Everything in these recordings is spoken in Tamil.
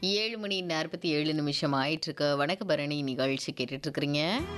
ஏழு மணி நாற்பத்தி ஏழு நிமிஷம் ஆயிட்டிருக்கு வணக்க பரணி நிகழ்ச்சி கேட்டுட்டு இருக்கிறீங்க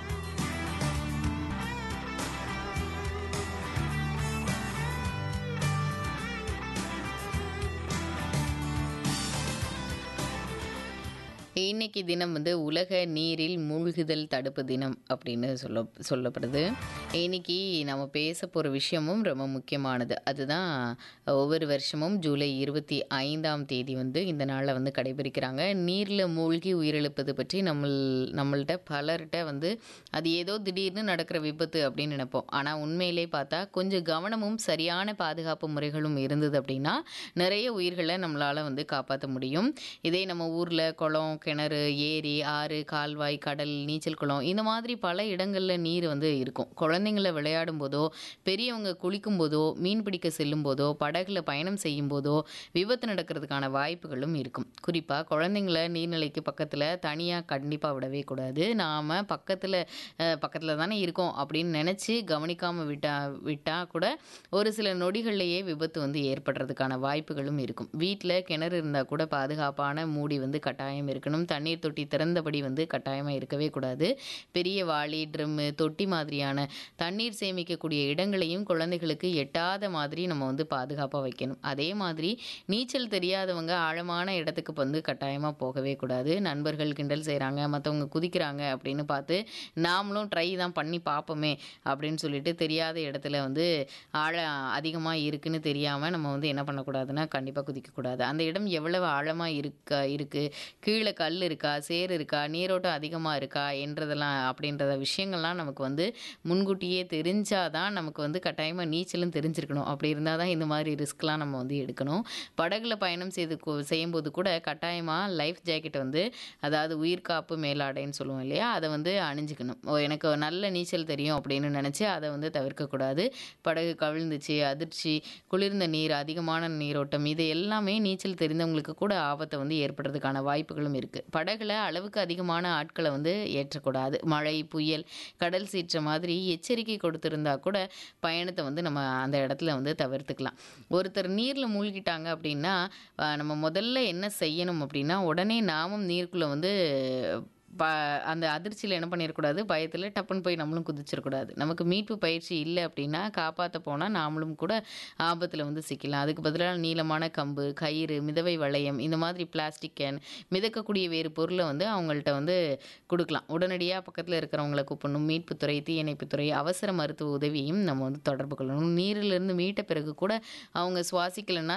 இன்னைக்கு தினம் வந்து உலக நீரில் மூழ்குதல் தடுப்பு தினம் அப்படின்னு சொல்ல சொல்லப்படுது இன்னைக்கு நம்ம பேச போகிற விஷயமும் ரொம்ப முக்கியமானது அதுதான் ஒவ்வொரு வருஷமும் ஜூலை இருபத்தி ஐந்தாம் தேதி வந்து இந்த நாளை வந்து கடைபிடிக்கிறாங்க நீரில் மூழ்கி உயிரிழப்பது பற்றி நம்ம நம்மள்ட்ட பலர்கிட்ட வந்து அது ஏதோ திடீர்னு நடக்கிற விபத்து அப்படின்னு நினைப்போம் ஆனால் உண்மையிலே பார்த்தா கொஞ்சம் கவனமும் சரியான பாதுகாப்பு முறைகளும் இருந்தது அப்படின்னா நிறைய உயிர்களை நம்மளால் வந்து காப்பாற்ற முடியும் இதே நம்ம ஊரில் குளம் கிணறு ஏரி ஆறு கால்வாய் கடல் நீச்சல் குளம் இந்த மாதிரி பல இடங்களில் நீர் வந்து இருக்கும் குழந்தைங்கள விளையாடும் போதோ பெரியவங்க குளிக்கும் போதோ மீன் பிடிக்க செல்லும் போதோ படகுல பயணம் செய்யும் போதோ விபத்து நடக்கிறதுக்கான வாய்ப்புகளும் இருக்கும் குறிப்பாக குழந்தைங்கள நீர்நிலைக்கு பக்கத்தில் தனியாக கண்டிப்பாக விடவே கூடாது நாம் பக்கத்தில் பக்கத்தில் தானே இருக்கோம் அப்படின்னு நினச்சி கவனிக்காமல் விட்டா விட்டால் கூட ஒரு சில நொடிகள்லேயே விபத்து வந்து ஏற்படுறதுக்கான வாய்ப்புகளும் இருக்கும் வீட்டில் கிணறு இருந்தால் கூட பாதுகாப்பான மூடி வந்து கட்டாயம் இருக்கணும் தண்ணீர் தொட்டி திறந்தபடி வந்து கட்டாயமாக இருக்கவே கூடாது பெரிய வாளி ட்ரம்மு தொட்டி மாதிரியான தண்ணீர் சேமிக்கக்கூடிய இடங்களையும் குழந்தைகளுக்கு எட்டாத மாதிரி நம்ம வந்து பாதுகாப்பாக வைக்கணும் அதே மாதிரி நீச்சல் தெரியாதவங்க ஆழமான இடத்துக்கு வந்து கட்டாயமாக போகவே கூடாது நண்பர்கள் கிண்டல் செய்கிறாங்க மற்றவங்க குதிக்கிறாங்க அப்படின்னு பார்த்து நாமளும் ட்ரை தான் பண்ணி பார்ப்போமே அப்படின்னு சொல்லிட்டு தெரியாத இடத்துல வந்து ஆழ அதிகமாக இருக்குன்னு தெரியாமல் நம்ம வந்து என்ன பண்ணக்கூடாதுன்னா கண்டிப்பாக குதிக்கக்கூடாது அந்த இடம் எவ்வளவு ஆழமாக இருக்கா இருக்குது கீழே கல் இருக்கா சேர் இருக்கா நீரோட்டம் அதிகமாக இருக்கா என்றதெல்லாம் அப்படின்றத விஷயங்கள்லாம் நமக்கு வந்து முன்கூட்டியே தெரிஞ்சாதான் நமக்கு வந்து கட்டாயமாக நீச்சலும் தெரிஞ்சிருக்கணும் அப்படி இருந்தால் தான் இந்த மாதிரி ரிஸ்க்லாம் நம்ம வந்து எடுக்கணும் படகுல பயணம் செய்து கொ- செய்யும்போது கூட கட்டாயமாக லைஃப் ஜாக்கெட் வந்து அதாவது உயிர்காப்பு மேலாடைன்னு சொல்லுவோம் இல்லையா அதை வந்து அணிஞ்சுக்கணும் ஓ, எனக்கு நல்ல நீச்சல் தெரியும் அப்படின்னு நினச்சி அதை வந்து தவிர்க்கக்கூடாது படகு கவிழ்ந்துச்சு அதிர்ச்சி குளிர்ந்த நீர் அதிகமான நீரோட்டம் இது எல்லாமே நீச்சல் தெரிந்தவங்களுக்கு கூட ஆபத்தை வந்து ஏற்படுறதுக்கான வாய்ப்புகளும் இருக்குது படகுல அளவுக்கு அதிகமான ஆட்களை வந்து ஏற்றக்கூடாது மழை புயல் கடல் சீற்ற மாதிரி எச்சரிக்கை கொடுத்திருந்தா கூட பயணத்தை வந்து நம்ம அந்த இடத்துல வந்து தவிர்த்துக்கலாம் ஒருத்தர் நீரில் மூழ்கிட்டாங்க அப்படின்னா அஹ், நம்ம முதல்ல என்ன செய்யணும் அப்படின்னா உடனே நாமும் நீருக்குள்ளே வந்து ப அந்த அதிர்ச்சியில் என்ன பண்ணிடக்கூடாது பயத்தில் டப்புன்னு போய் நம்மளும் குதிச்சிடக்கூடாது நமக்கு மீட்பு பயிற்சி இல்லை அப்படின்னா காப்பாற்ற போனால் நாமளும் கூட ஆபத்தில் வந்து சிக்கலாம் அதுக்கு பதிலாக நீளமான கம்பு கயிறு மிதவை வளையம் இந்த மாதிரி பிளாஸ்டிக் கேன் மிதக்கக்கூடிய வேறு பொருளை வந்து அவங்கள்ட்ட வந்து கொடுக்கலாம் உடனடியாக பக்கத்தில் இருக்கிறவங்கள கூப்பிடணும் மீட்புத்துறை தீயணைப்புத்துறை அவசர மருத்துவ உதவியும் நம்ம வந்து தொடர்பு கொள்ளணும் நீரிலிருந்து மீட்ட பிறகு கூட அவங்க சுவாசிக்கலைன்னா